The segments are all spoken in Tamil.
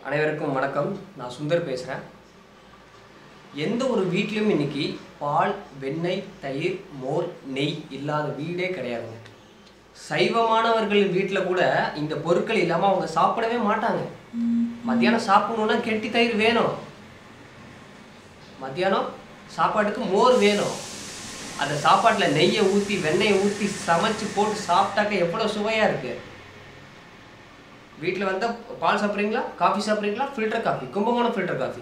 அனைவருக்கும் வணக்கம் நான் சுந்தர் பேசுகிறேன் எந்த ஒரு வீட்லேயும் இன்னைக்கு பால் வெண்ணெய் தயிர் மோர் நெய் இல்லாத வீடே கிடையாதுங்க சைவமானவர்கள் வீட்டில் கூட இந்த பொருட்கள் இல்லாமல் அவங்க சாப்பிடவே மாட்டாங்க மத்தியானம் சாப்பிடணுன்னா கெட்டி தயிர் வேணும் மத்தியானம் சாப்பாட்டுக்கு மோர் வேணும் அந்த சாப்பாட்டில் நெய்யை ஊற்றி வெண்ணெயை ஊற்றி சமைச்சு போட்டு சாப்பிட்டாக்க எவ்வளோ சுவையாக இருக்குது வீட்டில் வந்தால் பால் சாப்பிட்றீங்களா காஃபி சாப்பிட்றீங்களா filter coffee Kumbakonam filter coffee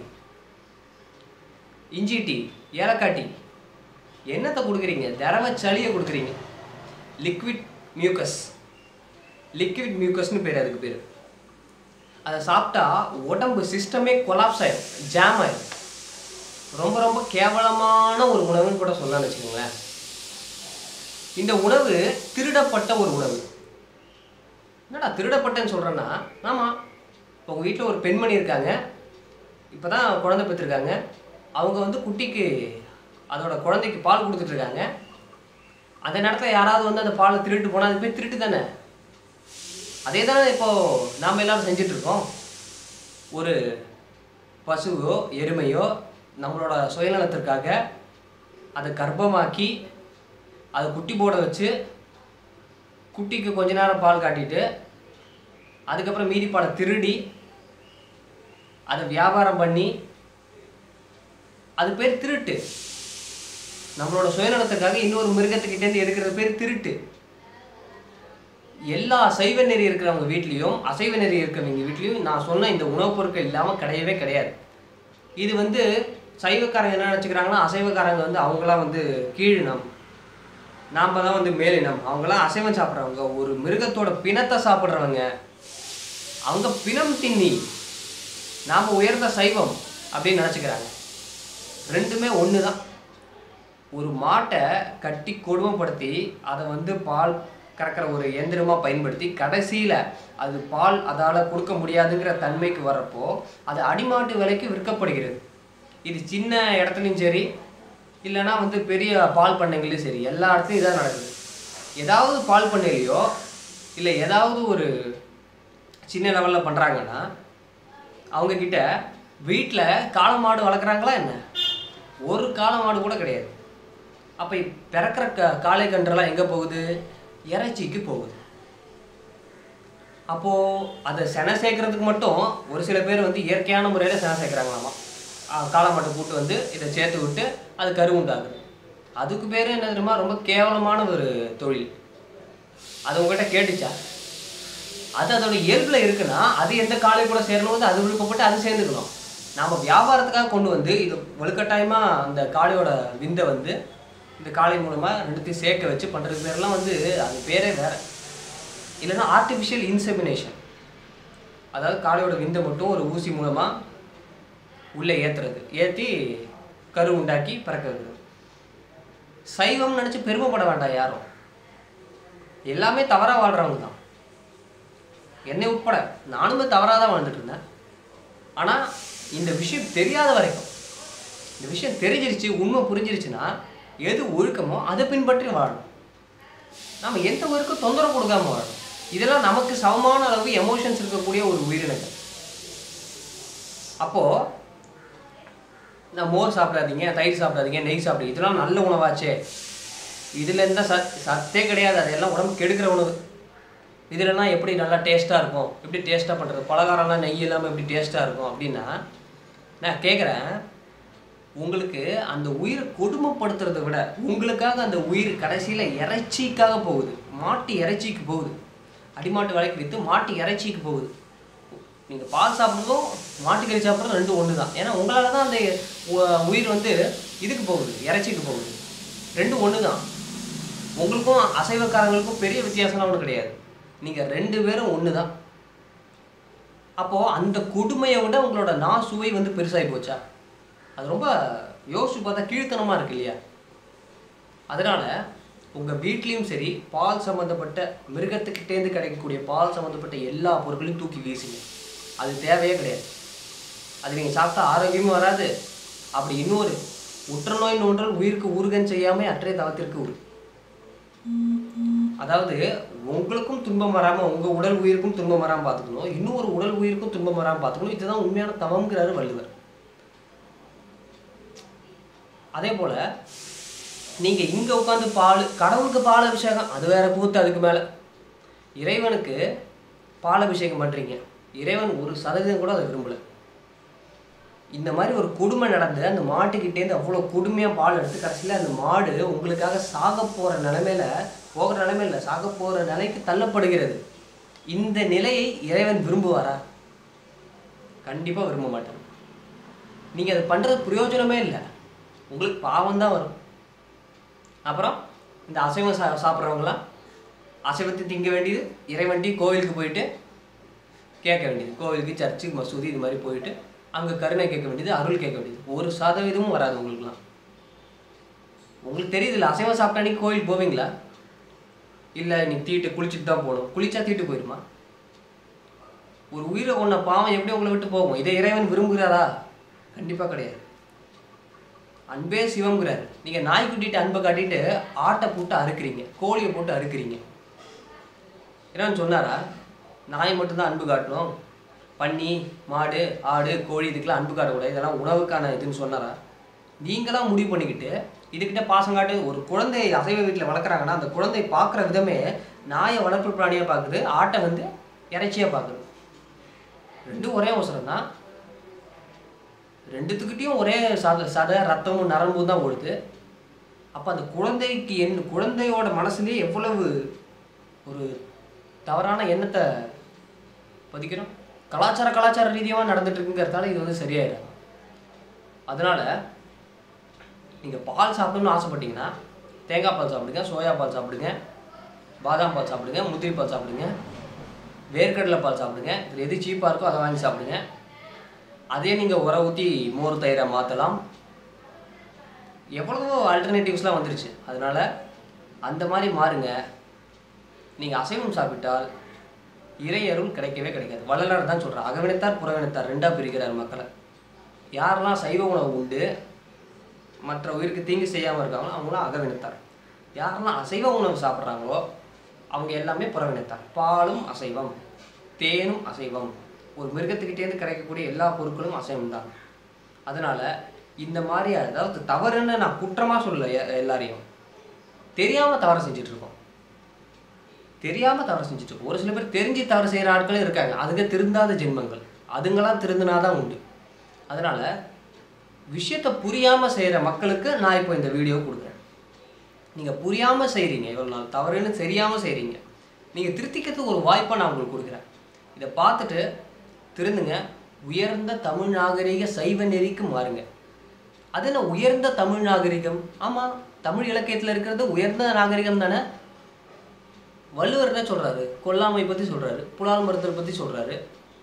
இஞ்சி டீ ஏலக்காய் டீ என்னத்தை கொடுக்குறீங்க திரவ சளியை கொடுக்குறீங்க லிக்விட் மியூக்கஸ் லிக்விட் மியூக்கஸ்னு பேர் அதுக்கு பேர் அதை சாப்பிட்டா உடம்பு சிஸ்டமே கொலாப்ஸ் ஆயிடும் ஜாம் ஆயிடும் ரொம்ப ரொம்ப கேவலமான ஒரு உணவுன்னு கூட சொல்லலாம்னு வச்சுக்கோங்களேன் இந்த உணவு திருடப்பட்ட ஒரு உணவு என்னடா திருடப்பட்டேன்னு சொல்கிறேன்னா ஆமாம் இப்போ உங்கள் வீட்டில் ஒரு பெண்மணி இருக்காங்க இப்போ தான் குழந்தை பெற்றிருக்காங்க அவங்க வந்து குட்டிக்கு அதோட குழந்தைக்கு பால் கொடுத்துட்டு இருக்காங்க அந்த நேரத்தில் யாராவது வந்து அந்த பாலை திருட்டு போனால் அது போய் திருட்டு தானே அதே தானே இப்போது நாம் எல்லாரும் செஞ்சுட்டு இருக்கோம் ஒரு பசுவோ எருமையோ நம்மளோட சுயநலத்திற்காக அதை கர்ப்பமாக்கி அதை குட்டி போட வச்சு குட்டிக்கு கொஞ்ச நேரம் பால் காட்டிட்டு அதுக்கப்புறம் மீதி பாலை திருடி அதை வியாபாரம் பண்ணி அது பேர் திருட்டு நம்மளோட சுயநலத்துக்காக இன்னொரு மிருகத்துக்கிட்டேருந்து எடுக்கிறது பேர் திருட்டு எல்லா சைவ நெறி இருக்கிறவங்க வீட்லேயும் அசைவ நெறி இருக்கிறவங்க வீட்லேயும் நான் சொன்ன இந்த உணவுப் பொருட்கள் இல்லாமல் கிடையவே கிடையாது இது வந்து சைவக்காரங்க என்ன நினச்சிக்கிறாங்கன்னா அசைவக்காரங்க வந்து அவங்களாம் வந்து கீழினம் நாம் தான் வந்து மேலினம் அவங்களாம் அசைவம் சாப்பிட்றவங்க ஒரு மிருகத்தோட பிணத்தை சாப்பிட்றவங்க அவங்க பிணம் தின்னி நாம் உயர்ந்த சைவம் அப்படின்னு நினச்சிக்கிறாங்க ரெண்டுமே ஒன்று தான் ஒரு மாட்டை கட்டி கொடுமைப்படுத்தி அதை வந்து பால் கறக்கிற ஒரு இயந்திரமாக பயன்படுத்தி கடைசியில் அது பால் அதால் கொடுக்க முடியாதுங்கிற தன்மைக்கு வர்றப்போ அது அடிமாட்டு விலைக்கு விற்கப்படுகிறது இது சின்ன இடத்துலையும் சரி இல்லைன்னா வந்து பெரிய பால் பண்ணைகளையும் சரி எல்லா இடத்துலையும் இதான் நடக்குது ஏதாவது பால் பண்ணையிலையோ இல்லை ஏதாவது ஒரு சின்ன லெவலில் பண்ணுறாங்கன்னா அவங்கக்கிட்ட வீட்டில் காளை மாடு வளர்க்குறாங்களா என்ன ஒரு காளை மாடு கூட கிடையாது அப்போ பிறக்கிற க காளை கன்றெல்லாம் எங்கே போகுது இறைச்சிக்கு போகுது அப்போது அதை செனை சேர்க்கறதுக்கு மட்டும் ஒரு சில பேர் வந்து இயற்கையான முறையில் செனை சேர்க்குறாங்களாமா காளை மாட்டை கூட்டு வந்து இதை சேர்த்து விட்டு அது கரு உண்டாகுது அதுக்கு பேர் என்ன தெரியுமா ரொம்ப கேவலமான ஒரு தொழில் அது உங்ககிட்ட கேட்டுச்சா அது அதோட இயல்பில் இருக்குன்னா அது எந்த காலை கூட சேரணும் அது விருப்பப்பட்டு அது சேர்ந்துக்கணும் நாம் வியாபாரத்துக்காக கொண்டு வந்து இது வலுக்கட்டாயமாக அந்த காளையோட விந்தை வந்து இந்த காளை மூலமாக ரெண்டுத்தையும் சேர்க்க வச்சு பண்ணுறது பேர்லாம் வந்து அது பேரே வேறு இல்லைன்னா ஆர்டிஃபிஷியல் இன்செமினேஷன் அதாவது காளையோட விந்தை மட்டும் ஒரு ஊசி மூலமாக உள்ளே ஏற்றுறது ஏற்றி கரு உண்டாக்கி பிறக்க வைக்கிறது சைவம் நினச்சி பெருமைப்பட வேண்டாம் யாரும் எல்லாமே தவறாக வாழ்கிறவங்க தான் என்னை உட்பட நானுமே தவறாக தான் வாழ்ந்துட்டு இருந்தேன் ஆனால் இந்த விஷயம் தெரியாத வரைக்கும் இந்த விஷயம் தெரிஞ்சிருச்சு உண்மை புரிஞ்சிருச்சுன்னா எது ஒழுக்கமோ அதை பின்பற்றி வாழணும் நம்ம எந்த ஒழுக்கம் தொந்தரவு கொடுக்காம வாழணும் இதெல்லாம் நமக்கு சமமான அளவு எமோஷன்ஸ் இருக்கக்கூடிய ஒரு உயிரினங்கள் அப்போது நான் மோர் சாப்பிடாதீங்க தயிர் சாப்பிடாதீங்க நெய் சாப்பிடுங்க இதெல்லாம் நல்ல உணவாச்சே இதில் எந்த சத் சத்தே கிடையாது அதெல்லாம் உடம்பு கெடுக்கிற உணவு இதுலலாம் எப்படி நல்லா டேஸ்ட்டாக இருக்கும் எப்படி டேஸ்ட்டாக பண்ணுறது பலகாரம்லாம் நெய் இல்லாமல் எப்படி டேஸ்ட்டாக இருக்கும் அப்படின்னா நான் கேட்குறேன் உங்களுக்கு அந்த உயிரை கொடுமைப்படுத்துறதை விட உங்களுக்காக அந்த உயிர் கடைசியில் இறைச்சிக்காக போகுது மாட்டு இறைச்சிக்கு போகுது அடிமாட்டு விலைக்கு விற்று மாட்டு இறைச்சிக்கு போகுது நீங்கள் பால் சாப்பிட்றதும் மாட்டுக்கறி சாப்பிட்றதும் ரெண்டும் ஒன்று தான் ஏன்னா உங்களால் தான் அந்த உ- உயிர் வந்து இதுக்கு போகுது இறைச்சிக்கு போகுது ரெண்டும் ஒன்று தான் உங்களுக்கும் அசைவக்காரங்களுக்கும் பெரிய வித்தியாசம்லாம் ஒன்றும் கிடையாது நீங்கள் ரெண்டு பேரும் ஒன்று தான் அப்போது அந்த கொடுமையை விட உங்களோட நான் சுவை வந்து பெருசாகி போச்சா அது ரொம்ப யோசிச்சு பார்த்தா கீழ்த்தனமாக இருக்கு இல்லையா அதனால் உங்கள் வீட்லேயும் சரி பால் சம்மந்தப்பட்ட மிருகத்துக்கிட்டேருந்து கிடைக்கக்கூடிய பால் சம்மந்தப்பட்ட எல்லா பொருட்களையும் தூக்கி வீசுங்க அது தேவையே கிடையாது அது நீங்கள் சாப்பிட்டா ஆரோக்கியமும் வராது அப்படி இன்னொரு உற்ற நோய் நோன்றல் உயிருக்கு ஊறுகன் செய்யாமல் அற்றைய தவத்திற்கு ஊறு அதாவது உங்களுக்கும் துன்பம் வராமல் உங்கள் உடல் உயிருக்கும் துன்பம் வராமல் பார்த்துக்கணும் இன்னொரு உடல் உயிருக்கும் துன்பம் வராமல் பார்த்துக்கணும் இதுதான் உண்மையான தவம்ங்கிறாரு வள்ளுவர் அதே போல் நீங்கள் இங்கே உட்காந்து பால் கடவுளுக்கு பால் அபிஷேகம் அது வேற கூத்து அதுக்கு மேலே இறைவனுக்கு பால் அபிஷேகம் பண்ணுறீங்க இறைவன் ஒரு சதவீதம் கூட அதை விரும்பலை இந்த மாதிரி ஒரு கொடுமை நடந்து அந்த மாட்டுக்கிட்டேருந்து அவ்வளோ கொடுமையாக பால் எடுத்து கடைசியில் அந்த மாடு உங்களுக்காக சாக போகிற நிலைமையில போகிற நிலைமையில சாக போகிற நிலைக்கு தள்ளப்படுகிறது இந்த நிலையை இறைவன் விரும்புவாரா கண்டிப்பாக விரும்ப மாட்டார் நீங்கள் அது பண்ணுறது பிரயோஜனமே இல்லை உங்களுக்கு பாவம் தான் வரும் அப்புறம் இந்த அசைவம் சா சாப்பிட்றவங்களாம் அசைவத்தை திங்க வேண்டியது இறைவன்டி கோவிலுக்கு போயிட்டு கேட்க வேண்டியது கோவிலுக்கு சர்ச்சு மசூதி இது மாதிரி போயிட்டு அங்கே கருணை கேட்க வேண்டியது அருள் கேட்க வேண்டியது ஒரு சதவீதமும் வராது உங்களுக்குலாம் உங்களுக்கு தெரியுதுல்ல அசைவம் சாப்பிட்ட அன்னைக்கு கோயில் போவீங்களா இல்லை நீ தீட்டு குளிச்சுட்டு தான் போகணும் குளிச்சா தீட்டு போயிடுமா ஒரு உயிரை கொண்ட பாவம் எப்படி உங்களை விட்டு போகும் இதை இறைவன் விரும்புகிறாரா கண்டிப்பாக கிடையாது அன்பே சிவம்ங்கிறார் நீங்கள் நாய்க்குட்டிட்டு அன்பை காட்டிட்டு ஆட்டை போட்டு அறுக்கிறீங்க கோழியை போட்டு அறுக்கிறீங்க இறைவன் சொன்னாரா நாய் மட்டும்தான் அன்பு காட்டணும் பன்னி மாடு ஆடு கோழி இதுக்கெல்லாம் அன்பு காட்டக்கூடாது இதெல்லாம் உணவுக்கான இதுன்னு சொன்னாரா நீங்களாம் முடிவு பண்ணிக்கிட்டு இதுக்கிட்ட பாசம் காட்டு ஒரு குழந்தை அசைவ வீட்டில் வளர்க்குறாங்கன்னா அந்த குழந்தை பார்க்குற விதமே நாயை வளர்ப்பு பிராணியாக பார்க்குது ஆட்டை வந்து இறைச்சியாக பார்க்குது ரெண்டும் ஒரே அவசரம் தான் ரெண்டுத்துக்கிட்டையும் ஒரே சத சதை ரத்தமும் நரம்பும் தான் ஓடுது அப்போ அந்த குழந்தைக்கு என் குழந்தையோட மனசுலேயே எவ்வளவு ஒரு தவறான எண்ணத்தை பதிக்கிறோம் கலாச்சார கலாச்சார ரீதியாக நடந்துட்டு இருக்குங்கிறதால இது வந்து சரியாயிடும் அதனால நீங்கள் பால் சாப்பிடணும்னு ஆசைப்பட்டீங்கன்னா தேங்காய் பால் சாப்பிடுங்க சோயா பால் சாப்பிடுங்க பாதாம் பால் சாப்பிடுங்க முந்திரி பால் சாப்பிடுங்க வேர்க்கடலை பால் சாப்பிடுங்க இதில் எது சீப்பாக இருக்கோ அதை வாங்கி சாப்பிடுங்க அதே நீங்கள் உர ஊற்றி மோர் தயிரை மாற்றலாம் எவ்வளவோ ஆல்டர்னேட்டிவ்ஸ்லாம் வந்துருச்சு அதனால அந்த மாதிரி மாறுங்க நீங்கள் அசைவம் சாப்பிட்டால் இறை அருள் கிடைக்கவே கிடைக்காது வள்ளலார் தான் சொல்கிறார் அகவினத்தார் புறவினத்தார் ரெண்டாக பிரிக்கிறார் மக்களை யாரெல்லாம் சைவ உணவு உண்டு மற்ற உயிருக்கு தீங்கு செய்யாமல் இருக்காங்களோ அவங்களாம் அகவினத்தார் யாரெல்லாம் அசைவ உணவு சாப்பிட்றாங்களோ அவங்க எல்லாமே புறவினத்தார் பாலும் அசைவம் தேனும் அசைவம் ஒரு மிருகத்துக்கிட்டேருந்து கிடைக்கக்கூடிய எல்லா பொருட்களும் அசைவம் தான் அதனால் இந்த மாதிரி அதாவது தவறுன்னு நான் குற்றமாக சொல்ல எல்லாரையும் தெரியாமல் தவறு செஞ்சுட்டு இருக்கோம் தெரியாமல் தவறு செஞ்சுட்டு இருக்கோம் ஒரு சில பேர் தெரிஞ்சு தவறு செய்கிற ஆட்களும் இருக்காங்க அதுங்க திருந்தாத ஜென்மங்கள் அதுங்களாம் திருந்தினாதான் உண்டு அதனால் விஷயத்தை புரியாமல் செய்கிற மக்களுக்கு நான் இப்போ இந்த வீடியோ கொடுக்குறேன் நீங்கள் புரியாமல் செய்கிறீங்க இவ்வளோ நாள் தவறுன்னு தெரியாமல் செய்கிறீங்க நீங்கள் திருத்திக்கிறதுக்கு ஒரு வாய்ப்பை நான் உங்களுக்கு கொடுக்குறேன் இதை பார்த்துட்டு திருந்துங்க உயர்ந்த தமிழ் நாகரிக சைவ நெறிக்கு மாறுங்க அது என்ன உயர்ந்த தமிழ் நாகரிகம் ஆமாம் தமிழ் இலக்கியத்தில் இருக்கிறது உயர்ந்த நாகரிகம் தானே வள்ளுவர் என்ன சொல்கிறாரு கொல்லாமை பற்றி சொல்கிறாரு புலால் மருத்துவரை பற்றி சொல்கிறாரு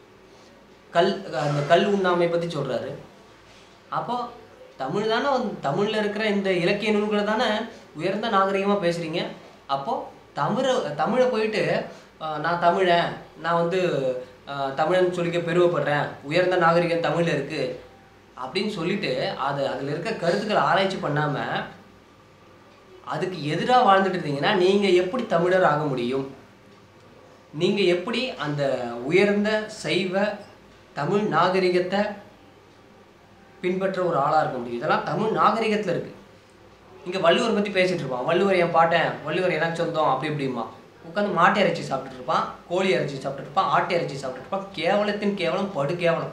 கல் அந்த கல் உண்ணாமை பற்றி சொல்கிறாரு அப்போ தமிழ் தானே வந்து தமிழில் இருக்கிற இந்த இலக்கிய நூல்களை தானே உயர்ந்த நாகரிகமாக பேசுகிறீங்க அப்போது தமிழை தமிழை போயிட்டு ஆஹ், நான் தமிழன் நான் வந்து ஆஹ், தமிழன் சொல்லிக்க பெருமைப்படுறேன் உயர்ந்த நாகரிகம் தமிழில் இருக்குது அப்படின்னு சொல்லிட்டு அது அதில் இருக்க கருத்துக்களை ஆராய்ச்சி பண்ணாமல் அதுக்கு எதிராக வாழ்ந்துட்டு இருந்தீங்கன்னா நீங்கள் எப்படி தமிழர் ஆக முடியும் நீங்கள் எப்படி அந்த உயர்ந்த சைவ தமிழ் நாகரிகத்தை பின்பற்ற ஒரு ஆளாக இருக்க முடியும் இதெல்லாம் தமிழ் நாகரிகத்தில் இருக்குது இங்கே வள்ளுவர் பற்றி பேசிகிட்டு இருப்பான் வள்ளுவர் என் பாட்டேன் வள்ளுவர் எனக்கு சொந்தம் அப்படி இப்படிமா உட்காந்து மாட்டு இறைச்சி சாப்பிட்டுட்டு இருப்பான் கோழி இறைச்சி சாப்பிட்டுட்டு இருப்பான் ஆட்டு இறைச்சி சாப்பிட்டுட்டு இருப்பான் கேவலத்தின் கேவலம் படு கேவலம்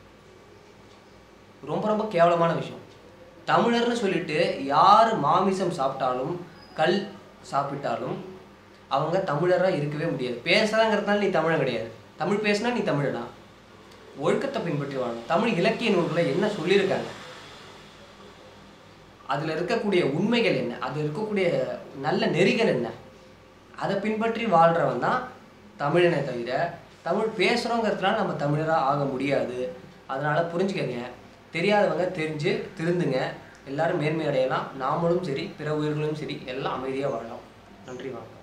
ரொம்ப ரொம்ப கேவலமான விஷயம் தமிழர்னு சொல்லிட்டு யார் மாமிசம் சாப்பிட்டாலும் கல் சாப்பிட்டாலும் அவங்க தமிழராக இருக்கவே முடியாது பேசுகிறாங்கிறதுனால நீ தமிழன் கிடையாது தமிழ் பேசுனா நீ தமிழனா ஒழுக்கத்தை பின்பற்றி வாழணும் தமிழ் இலக்கிய நூல்களை என்ன சொல்லியிருக்காங்க அதில் இருக்கக்கூடிய உண்மைகள் என்ன அதில் இருக்கக்கூடிய நல்ல நெறிகள் என்ன அதை பின்பற்றி வாழ்கிறவன் தான் தமிழனை தவிர தமிழ் பேசுகிறோங்கிறதுனால நம்ம தமிழராக ஆக முடியாது அதனால் புரிஞ்சுக்கங்க தெரியாதவங்க தெரிஞ்சு திருந்துங்க எல்லாரும் மேன்மை அடையலாம் நாமளும் சரி பிற உயிர்களும் சரி எல்லாம் அமைதியாக வாழலாம் நன்றி வணக்கம்